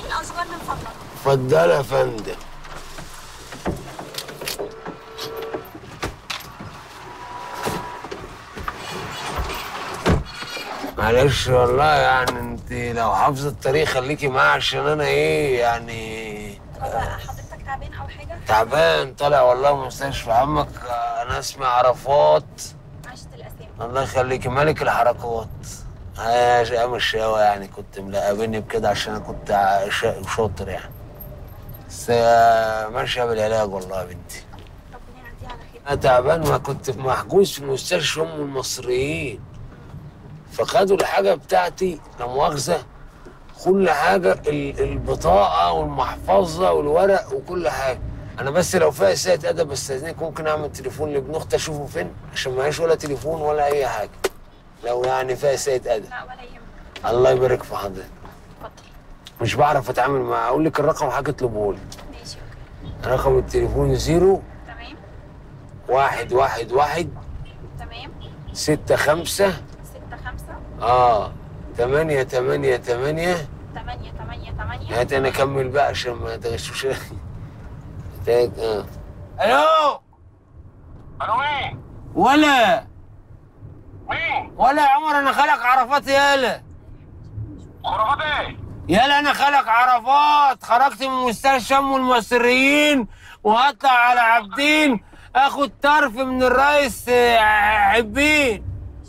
الاشجار من فضلك اتفضل يا فندم معلش والله يعني انت لو حافظه الطريق خليكي معايا عشان انا ايه يعني طب حضرتك تعبان او حاجه تعبان طالع والله من مستشفى عمك انا اسمي عرفات عشت الاسامي الله يخليكي ملك الحركات يا شقام الشقاوة يعني كنت ملاقبني بكده عشان انا كنت ع- شا- شاطر يعني بس آه، ماشية بالعلاج والله يا بنتي ربنا يعديها على خير انا تعبان ما كنت محجوز في مستشفى ام المصريين فخدوا الحاجة بتاعتي لا مؤاخذة كل حاجة ال- البطاقة والمحفظة والورق وكل حاجة أنا بس لو فيها إساءة أدب استأذنك ممكن أعمل تليفون لابن أختي أشوفه فين عشان معيش ولا تليفون ولا أي حاجة لو يعني فيها إساءة أدب لا ولا يهمك الله يبارك في حضرتك اتفضل مش بعرف أتعامل مع أقول لك الرقم حاجة اطلبه لي ماشي اوكي رقم التليفون زيرو تمام واحد واحد واحد تمام ستة خمسة ستة خمسة آه تمانية تمانية تمانية تمانية تمانية تمانية هات انا اكمل بقى عشان ما تغشوش تاك اه الو الو مين؟ ولا مين؟ ولا يا عمر انا خالك عرفات يالا خرافات ايه؟ يالا انا خالك عرفات خرجت من مستشفى ام المصريين وهطلع على عابدين اخد طرف من الرئيس آه، عبين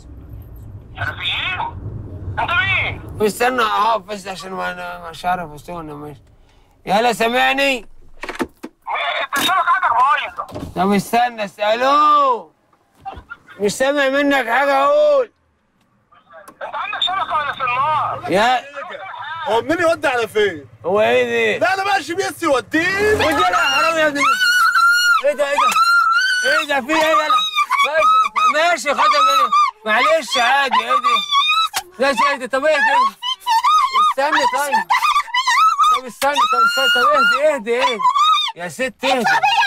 حرفيين؟ انت مين؟ استنى اقف بس عشان ما انا مش عارف استنى ماشي يالا سامعني مين؟ انت شبك عندك بايظه طب استنى اساله مش سامع منك حاجه اقول انت عندك شبكه ولا في النار؟ يا هو مين يودي على فين؟ هو ايه دي؟ لا انا ماشي بيس يوديني ودي انا حرام يا ابني ايه ده ايه ده؟ ايه ده في ايه يلا؟ ماشي ماشي خدها مني معلش عادي ايه دي؟ لا ايه دي طب ايه دي؟ استني طيب طب استني طب استني طب اهدي اهدي اهدي يا ست اهدي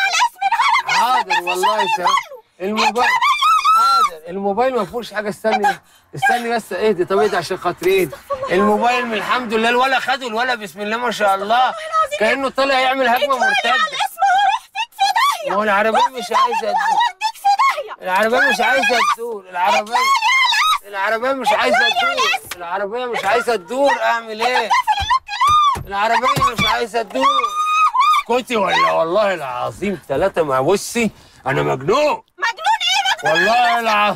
حاضر والله يا سلام الموبايل حاضر الموبايل ما فيهوش حاجه استني استني بس اهدي طب اهدي عشان خاطري اهدي الموبايل من الحمد لله الولا خده الولا بسم الله ما شاء الله كانه طلع يعمل هجمه مرتده ما هو العربيه مش عايزه تدور العربيه مش عايزه تدور العربيه العربيه مش عايزه تدور العربيه مش عايزه تدور اعمل ايه العربيه مش عايزه تدور كنتي ولا والله العظيم ثلاثه ما بصي انا مجنون مجنون ايه مجنون والله العظيم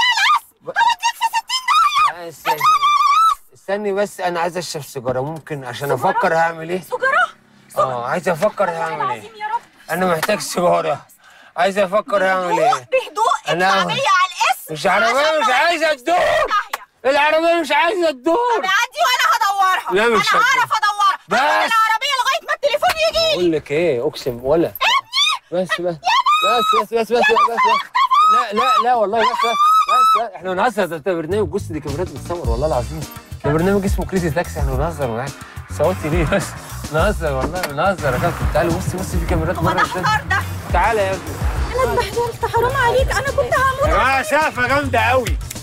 استني استني بس انا عايز اشرب سيجاره ممكن عشان افكر هعمل ايه سجارة اه عايز افكر والله هعمل ايه العظيم يا رب انا محتاج سيجاره عايز افكر هعمل ايه بهدوء أنا- اطلع بيا على الاسم مش عربيه عشان مش ما عايزه أوديكش في تدور داهية. العربيه مش عايزه تدور انا عندي وانا هدورها لا، مش انا هتدور. هعرف ادورها بس. هاخد العربيه لغايه ما التليفون يجي بقول لك ايه اقسم ولا بس بس بس بس بس بس بس بس لا لا لا والله بس بس بس بس احنا بنهزر ده ده برنامج بص دي كاميرات بتصور والله العظيم ده برنامج اسمه كريزي تاكسي احنا بنهزر معاك صوتي ليه بس بنهزر والله بنهزر يا كابتن تعالى بص بص في كاميرات هو بره ده ازاي حصار ده تعالى يا ابني انا اتبهدلت حرام عليك انا كنت هموت يا جماعه سقفه جامده قوي